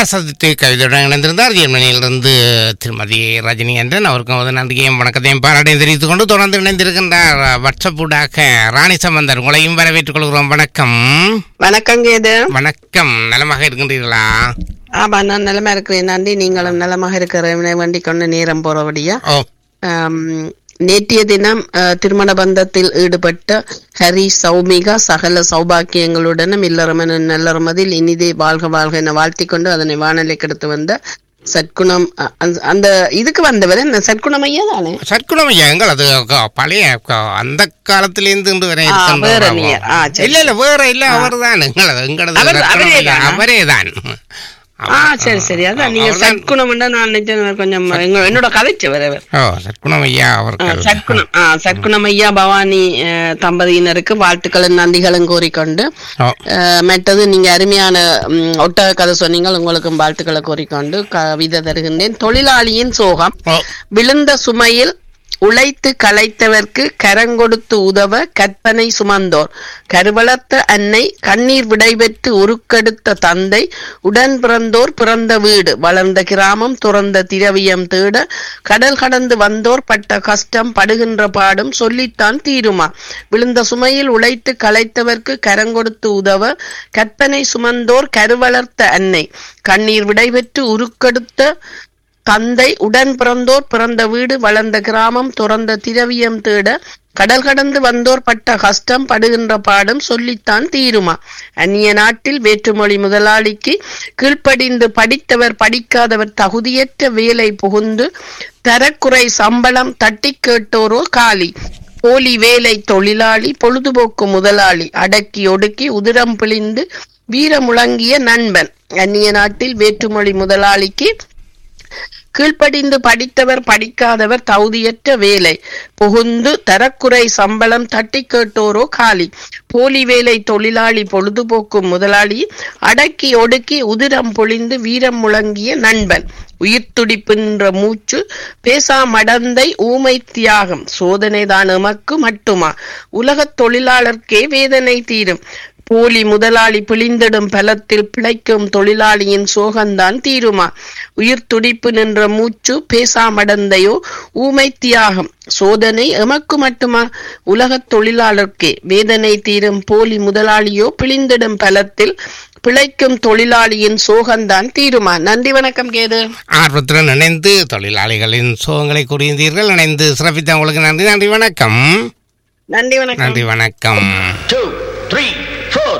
சதித்து கவிதையுடன் இணைந்திருந்தார் ஜெர்மனியிலிருந்து திருமதி ரஜினி என்றன் அவருக்கும் ஒரு நன்றியையும் வணக்கத்தையும் பாராட்டையும் தெரிவித்துக் கொண்டு தொடர்ந்து இணைந்திருக்கின்றார் வாட்ஸ்அப்பூடாக ராணி சம்பந்தர் உங்களையும் வரவேற்றுக் கொள்கிறோம் வணக்கம் வணக்கங்க இது வணக்கம் நலமாக இருக்கின்றீர்களா ஆமா நான் நிலமா இருக்கிறேன் நன்றி நீங்களும் நலமாக இருக்கிற வேண்டிக் கொண்டு நேரம் போறபடியா ஓ ஆம், நேற்றைய தினம் அஹ், திருமண பந்தத்தில் ஈடுபட்ட ஹரி சௌமிகா சகல சௌபாக்கியங்களுடனும் இல்லறமன நல்லறமதில் இனிதே வாழ்க வாழ்க என வாழ்த்திக் கொண்டு அதனை வானொலிக்கு எடுத்து வந்த சற்குணம் அ- அந்த- அந்த இதுக்கு வந்தவர் என்ன சற்குணம் ஐயா தானே சற்குணம் ஐயா எங்கள் அது க- பழைய க- அந்த காலத்திலிருந்து இன்று வரை ஆ, இருக்கின்ற வேற ஒரு- நீங்க. ஆ, சரி, இல்ல இல்ல வேற இல்ல அவர் தான் எங்களது எங்களது அவர்- சற்குணம் அவரே ஐயா, தானா? அவரே தான் ஆ சரி சரி அதான் நீங்க அவர்தான் சற்குணம் நான் நினைச்சேன் கொஞ்சம் எங்க- என்னோட கதைச்சவர் அவர் ஓ சற்குணம் ஐயா ஆ, அவர்கள் சற்குணம் ஆ, சற்குணம் ஐயா பவானி அஹ், தம்பதியினருக்கு வாழ்த்துக்களும் நன்றிகளும் கூறிக்கொண்டு ஓ அஹ், மற்றது நீங்க அருமையான ம், ஒட்டக கதை சொன்னீங்க உங்களுக்கும் வாழ்த்துக்களை கூறிக்கொண்டு கவிதை தருகின்றேன் தொழிலாளியின் சோகம் ஓ விழுந்த சுமையில் உழைத்து களைத்தவர்க்கு கரங்கொடுத்து உதவ கற்பனை சுமந்தோர் கருவளர்த்த அன்னை கண்ணீர் விடைபெற்று உருக்கெடுத்த தந்தை உடன் பிறந்தோர் பிறந்த வீடு வளர்ந்த கிராமம் துறந்த திரவியம் தேட கடல் கடந்து வந்தோர் பட்ட கஷ்டம் படுகின்ற பாடும் சொல்லித்தான் தீருமா விழுந்த சுமையில் உழைத்து களைத்தவர்க்கு கரங்கொடுத்து உதவ கற்பனை சுமந்தோர் கருவளர்த்த அன்னை கண்ணீர் விடைபெற்று உருக்கெடுத்த தந்தை உடன் பிறந்தோர் பிறந்த வீடு வளர்ந்த கிராமம் துறந்த திரவியம் தேட கடல் கடந்து வந்தோர் பட்ட கஷ்டம் படுகின்ற பாடும் சொல்லித்தான் தீருமா அந்நிய நாட்டில் வேற்றுமொழி முதலாளிக்கு கீழ்ப்படிந்து படித்தவர் படிக்காதவர் தகுதியற்ற வேலை புகுந்து தரக்குறை சம்பளம் தட்டி கேட்டோரோ காலி போலி வேலை தொழிலாளி பொழுதுபோக்கு முதலாளி அடக்கி ஒடுக்கி உதிரம் பிழிந்து வீர முழங்கிய நண்பன் அந்நிய நாட்டில் வேற்றுமொழி முதலாளிக்கு கீழ்ப்படிந்து படித்தவர் படிக்காதவர் தகுதியற்ற வேலை புகுந்து தரக்குறை சம்பளம் தட்டி கேட்டோரோ காலி போலி வேலை தொழிலாளி பொழுதுபோக்கு முதலாளி அடக்கி ஒடுக்கி உதிரம் பொழிந்து வீரம் முழங்கிய நண்பன் உயிர் துடிப்புன்ற மூச்சு பேசா மடந்தை ஊமை தியாகம் சோதனைதான் எமக்கு மட்டுமா உலகத் தொழிலாளர்க்கே வேதனை தீரும் போலி முதலாளி பிழிந்திடும் பலத்தில் பிழைக்கும் தொழிலாளியின் சோகந்தான் தீருமா உயிர் துடிப்பு நின்ற மூச்சு பேசாமடந்தையோ ஊமை தியாகம் சோதனை எமக்கு மட்டுமா உலகத் தொழிலாளர்க்கே வேதனை தீரும் போலி முதலாளியோ பிழிந்திடும் பலத்தில் பிழைக்கும் தொழிலாளியின் சோகந்தான் தீருமா நன்றி வணக்கம் கேது ஆர்வத்துடன் இணைந்து தொழிலாளிகளின் சோகங்களை கூறியிருந்தீர்கள் இணைந்து சிறப்பித்த உங்களுக்கு நன்றி நன்றி வணக்கம் நன்றி வணக்கம் நன்றி வணக்கம் two, three.